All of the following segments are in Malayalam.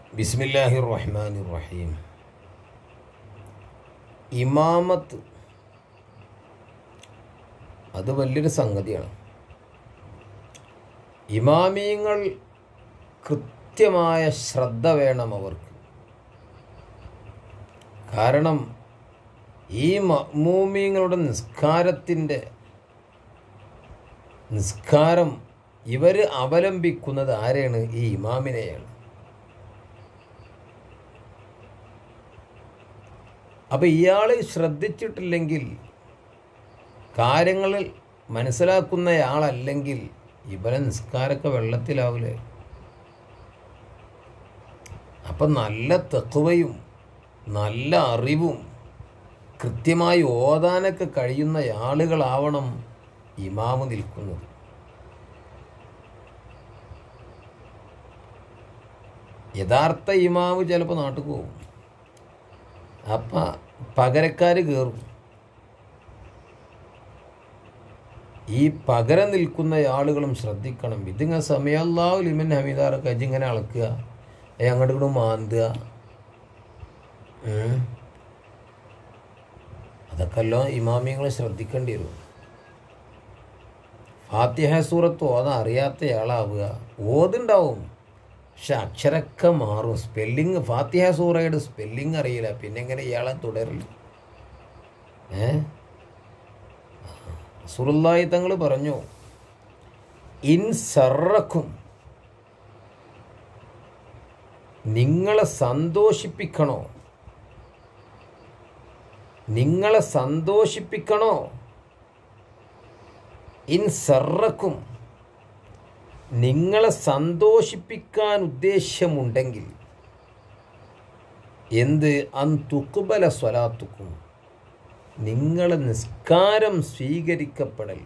ബിസ്മില്ലാഹിർ റഹ്മാനിർ റഹീം ഇമാമത്ത് അത് വലിയൊരു സംഗതിയാണ് ഇമാമിയങ്ങൾ കൃത്യമായ ശ്രദ്ധ വേണം അവർക്ക് കാരണം ഈ മൂമിയങ്ങളുടെ നിസ്കാരത്തിൻ്റെ നിസ്കാരം ഇവർ അവലംബിക്കുന്നത് ആരെയാണ് ഈ ഇമാമിനെയാണ് അപ്പോൾ ഇയാൾ ശ്രദ്ധിച്ചിട്ടില്ലെങ്കിൽ കാര്യങ്ങളിൽ മനസ്സിലാക്കുന്നയാളല്ലെങ്കിൽ ഇവരെ നിസ്കാരമൊക്കെ വെള്ളത്തിലാവില്ലേ അപ്പം നല്ല തെക്കുവയും നല്ല അറിവും കൃത്യമായി ഓതാനൊക്കെ കഴിയുന്ന ആളുകളാവണം ഇമാമ് നിൽക്കുന്നത് യഥാർത്ഥ ഇമാമ് ചിലപ്പോൾ നാട്ടിൽ പോകും അപ്പം പകരക്കാർ കയറും ഈ പകരം നിൽക്കുന്ന ആളുകളും ശ്രദ്ധിക്കണം ഇതിങ്ങനെ സമയല്ലാവ് ലിമൻ ഹമീദാറൊക്കെ ഇങ്ങനെ അളക്കുക ഏ അങ്ങോട്ട് ഇങ്ങോട്ട് മാന്തുക ഉം. അതൊക്കെ എല്ലാം ഇമാമിയങ്ങൾ ശ്രദ്ധിക്കേണ്ടി വരും ഫാത്തിഹ സൂറത്ത് ഓതാൻ അറിയാത്തയാളാവുക ഓതുണ്ടാവും പക്ഷെ അക്ഷരമൊക്കെ മാറും സ്പെല്ലിങ് ഫാത്തിഹ സൂറയുടെ സ്പെല്ലിങ് അറിയില്ല പിന്നെ എങ്ങനെ ഇയാളെ തുടരില്ല ഏ സുറുല്ലായി തങ്ങൾ പറഞ്ഞു ഇൻ സർറക്കും നിങ്ങളെ സന്തോഷിപ്പിക്കണോ നിങ്ങളെ സന്തോഷിപ്പിക്കണോ ഇൻ സർറക്കും നിങ്ങളെ സന്തോഷിപ്പിക്കാൻ ഉദ്ദേശ്യമുണ്ടെങ്കിൽ എന്ത് അൻ തുക്കുബല സ്വലാത്തുക്കും നിങ്ങളെ നിസ്കാരം സ്വീകരിക്കപ്പെടൽ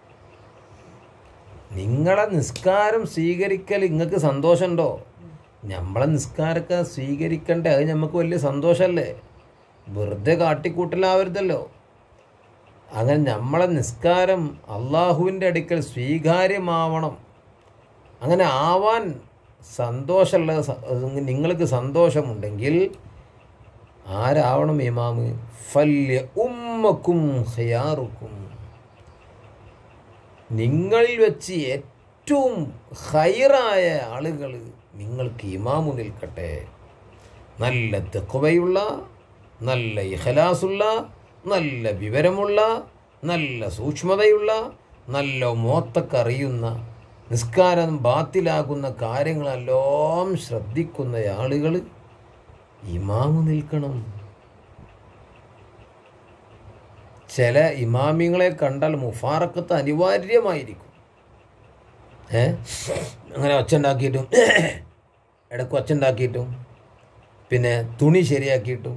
നിങ്ങളെ നിസ്കാരം സ്വീകരിക്കൽ നിങ്ങൾക്ക് സന്തോഷമുണ്ടോ നമ്മളെ നിസ്കാരമൊക്കെ സ്വീകരിക്കണ്ടേ അത് നമുക്ക് വലിയ സന്തോഷമല്ലേ വെറുതെ കാട്ടിക്കൂട്ടലാവരുതല്ലോ അങ്ങനെ നമ്മളെ നിസ്കാരം അള്ളാഹുവിൻ്റെ അടുക്കൽ സ്വീകാര്യമാവണം അങ്ങനെ ആവാൻ സന്തോഷമുള്ള സ- നിങ്ങൾക്ക് സന്തോഷമുണ്ടെങ്കിൽ ആരാവണം ഇമാമ് ഫല്യ ഉമ്മക്കും ഹയാറുക്കും നിങ്ങളിൽ വെച്ച് ഏറ്റവും ഹൈറായ ആളുകൾ നിങ്ങൾക്ക് ഇമാമു നിൽക്കട്ടെ നല്ല തെക്കുവയുള്ള നല്ല ഇഖലാസുള്ള നല്ല വിവരമുള്ള നല്ല സൂക്ഷ്മതയുള്ള നല്ല മോത്തക്കറിയുന്ന നിസ്കാരം ബാത്തിലാകുന്ന കാര്യങ്ങളെല്ലാം ശ്രദ്ധിക്കുന്ന ആളുകൾ ഇമാമു നിൽക്കണം ചില ഇമാമിങ്ങളെ കണ്ടാൽ മുഫാറക്കത്ത് അനിവാര്യമായിരിക്കും ഏ അങ്ങനെ ഒച്ച ഉണ്ടാക്കിയിട്ടും ഇടയ്ക്ക് ഒച്ച ഉണ്ടാക്കിയിട്ടും പിന്നെ തുണി ശരിയാക്കിയിട്ടും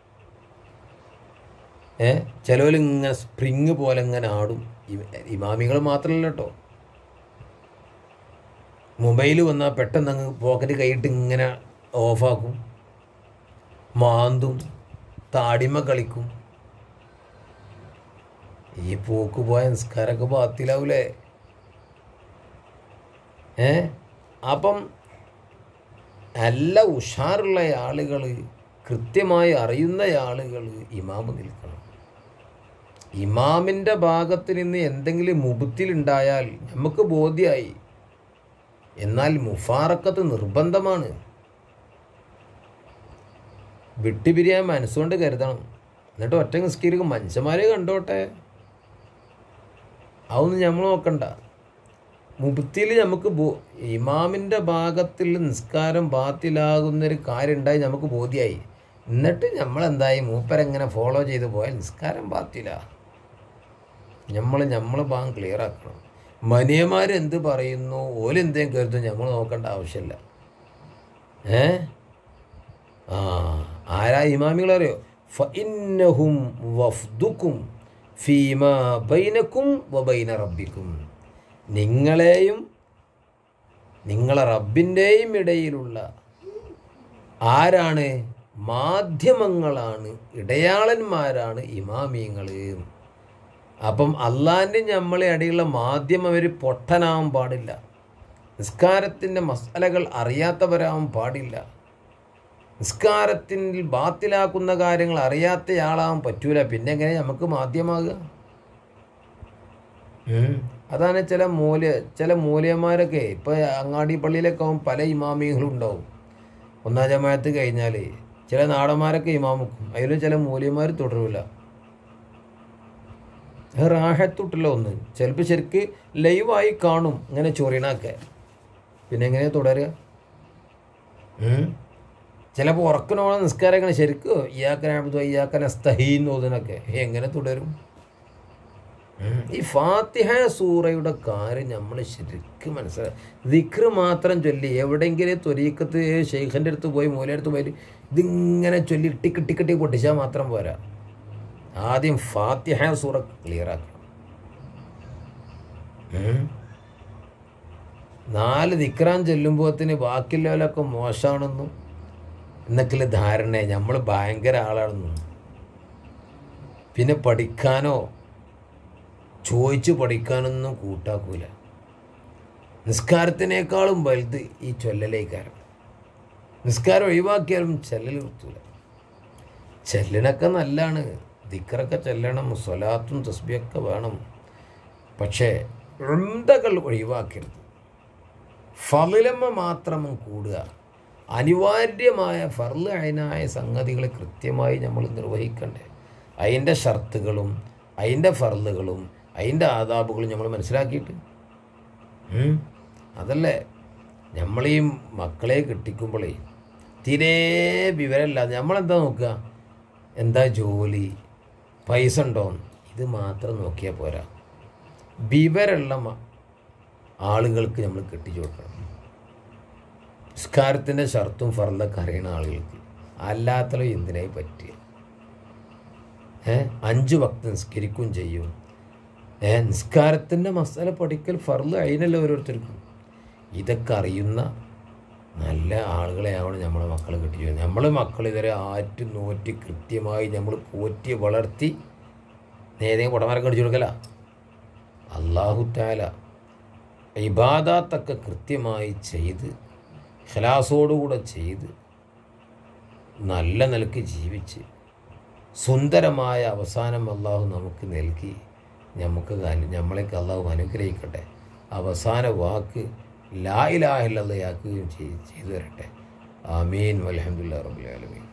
ഏ ചിലവർ ഇങ്ങനെ സ്പ്രിങ് പോലെ ഇങ്ങനെ ആടും ഇമാമികൾ മാത്രമല്ല കേട്ടോ മൊബൈൽ വന്നാൽ പെട്ടെന്ന് അങ്ങ് പോക്കറ്റ് കൈയിട്ട് ഇങ്ങനെ ഓഫാക്കും മാന്തും താടിമ കളിക്കും ഈ പോക്ക് പോയ നിസ്കാരമൊക്കെ ബാത്തിലാവൂലേ ഏ അപ്പം നല്ല ഉഷാറുള്ള ആളുകൾ കൃത്യമായി അറിയുന്ന ആളുകൾ ഇമാമ് നിൽക്കണം ഇമാമിൻ്റെ ഭാഗത്ത് നിന്ന് എന്തെങ്കിലും മുബത്തിലുണ്ടായാൽ നമുക്ക് ബോധ്യമായി എന്നാൽ മുഫാറക്കത്ത് നിർബന്ധമാണ് വിട്ടുപിരിയാൻ മനസ്സുകൊണ്ട് കരുതണം എന്നിട്ട് ഒറ്റ നിസ്കരിക്കും മനുഷ്യന്മാരെ കണ്ടോട്ടെ അതൊന്നും നമ്മൾ നോക്കണ്ട മുബത്തിൽ നമുക്ക് ബോ ഇമാമിൻ്റെ ഭാഗത്തിൽ നിസ്കാരം ബാത്തിലാകുന്നൊരു കാര്യം ഉണ്ടായി നമുക്ക് ബോധ്യമായി എന്നിട്ട് നമ്മളെന്തായി മൂപ്പരെങ്ങനെ ഫോളോ ചെയ്ത് പോയാൽ നിസ്കാരം ബാത്തില നമ്മൾ നമ്മൾ ഭാഗം ക്ലിയർ ആക്കണം മനിയന്മാർ എന്ത് പറയുന്നു ഓലെന്തേം കരുതും നമ്മൾ നോക്കേണ്ട ആവശ്യമില്ല ഏ ആ ആരാ ഇമാമികളറിയോ ഫഇന്നഹും വഫ്ദുക്കും ഫീമ ബൈനക്കും വബൈന റബ്ബിക്കും നിങ്ങളെയും നിങ്ങളെ റബ്ബിൻ്റെയും ഇടയിലുള്ള ആരാണ് മാധ്യമങ്ങളാണ് ഇടയാളന്മാരാണ് ഇമാമിയങ്ങൾ അപ്പം അള്ളാൻ്റെ നമ്മളെ അടിയുള്ള മാധ്യമം അവർ പൊട്ടനാവാൻ പാടില്ല നിസ്കാരത്തിൻ്റെ മസാലകൾ അറിയാത്തവരാവാൻ പാടില്ല നിസ്കാരത്തിൽ ബാത്തിലാക്കുന്ന കാര്യങ്ങൾ അറിയാത്തയാളാവാൻ പറ്റൂല പിന്നെ എങ്ങനെ നമുക്ക് മാധ്യമാകുക ഉം. അതാണ് ചില മൂല്യ ചില മൂല്യന്മാരൊക്കെ ഇപ്പോൾ അങ്ങാടി പള്ളിയിലൊക്കെ ആവും പല ഇമാമികളും ഉണ്ടാവും ഒന്നാം ജമായത്ത് കഴിഞ്ഞാൽ ചില നാടന്മാരൊക്കെ ഇമാമുക്കും അതിലും ചില മൂല്യന്മാർ തുടരില്ല റാഹത്തുട്ടില്ല ഒന്ന് ചിലപ്പോൾ ശരിക്ക് ലൈവായി കാണും ഇങ്ങനെ ചൊറിയണൊക്കെ പിന്നെ എങ്ങനെയാ തുടരുക ഉം. ചിലപ്പോൾ ഉറക്കനോളം നിസ്കാരങ്ങൾ ശരിക്കും ഇയാക്കനാബുദോ ഇയാക്കന സ്തഹീൻ ഓതിനൊക്കെ എങ്ങനെ തുടരും ഉം. ഈ ഫാത്തിഹ സൂറയുടെ കാര്യം നമ്മൾ ശരിക്കും മനസ്സിലാക്കി ദിക്റ് മാത്രം ചൊല്ലി എവിടെയെങ്കിലും തൊരീക്കത്ത് ഷെയ്ഖൻ്റെ അടുത്ത് പോയി മൂലയുടെ അടുത്ത് പോയി ഇതിങ്ങനെ ചൊല്ലി ടിക്ക് ടിക്ക് ടിക്ക് പൊട്ടിച്ചാൽ മാത്രം പോരാ ആദ്യം ഫാത്തിഹ സൂറ ക്ലിയർ ആക്കണം ഉം. നാല് ദിക്റാൻ ചൊല്ലുമ്പോഴത്തിന് ബാക്കിയുള്ളവരൊക്കെ മോശമാണെന്നും എന്നൊക്കെയുള്ള ധാരണ നമ്മൾ ഭയങ്കര ആളാണെന്നും പിന്നെ പഠിക്കാനോ ചോദിച്ച് പഠിക്കാനൊന്നും കൂട്ടാക്കൂല നിസ്കാരത്തിനേക്കാളും വലുത് ഈ ചൊല്ലലേക്കാരം നിസ്കാരം ഒഴിവാക്കിയാലും ചെല്ലൽ നിർത്തൂല ചെല്ലണൊക്കെ നല്ലതാണ് ദിക്കറൊക്കെ ചെല്ലണം സ്വലാത്തും തസ്ബിയൊക്കെ വേണം പക്ഷേ ഉണ്ടകൾ ഒഴിവാക്കരുത് ഫലിലമ്മ മാത്രം കൂടുക അനിവാര്യമായ ഫർള് അയനായ സംഗതികൾ കൃത്യമായി നമ്മൾ നിർവഹിക്കണ്ടേ അതിൻ്റെ ഷർത്തുകളും അതിൻ്റെ ഫർളുകളും അതിൻ്റെ ആദാബുകളും നമ്മൾ മനസ്സിലാക്കിയിട്ട് ഉം. അതല്ലേ നമ്മളീ മക്കളെ കെട്ടിക്കുമ്പോഴേ തീരെ വിവരമില്ല നമ്മളെന്താ നോക്കുക എന്താ ജോലി പൈസ ഉണ്ടോ ഇത് മാത്രം നോക്കിയാൽ പോരാ വിവരമുള്ള മ- ആളുകൾക്ക് നമ്മൾ കെട്ടിച്ചു കൊടുക്കണം നിസ്കാരത്തിൻ്റെ ഷർത്തും ഫറലൊക്കെ അറിയുന്ന ആളുകൾക്ക് അല്ലാത്തല്ലോ എന്തിനായി പറ്റുക ഏ അഞ്ച് ഭക്തി നിസ്കരിക്കുകയും ചെയ്യും ഏ നിസ്കാരത്തിൻ്റെ മസാല പഠിക്കൽ ഫർള് അതിനല്ല ഓരോരുത്തർക്കും ഇതൊക്കെ അറിയുന്ന നല്ല ആളുകളെയാണ് നമ്മളെ മക്കളെ കെട്ടിച്ചു നമ്മളെ മക്കൾ ഇതുവരെ ആറ്റ് നോറ്റി കൃത്യമായി നമ്മൾ പോറ്റി വളർത്തി നേരെ കുടമരം കടിച്ചു കൊടുക്കല അള്ളാഹു താല ഇബാദാത്തൊക്കെ കൃത്യമായി ചെയ്ത് ഖലാസോടുകൂടെ ചെയ്ത് നല്ല നിലക്ക് ജീവിച്ച് സുന്ദരമായ അവസാനം അള്ളാഹു നമുക്ക് നൽകി നമുക്ക് അനു- നമ്മളെയൊക്കെ അള്ളാഹു അനുഗ്രഹിക്കട്ടെ അവസാന വാക്ക് ലാ ഇലാഹില്ലയാക്കുകയും ചെയ്ത് ചെയ്തു തരട്ടെ ആമീൻ വലഹമുല്ലാ റബുലാലമീൻ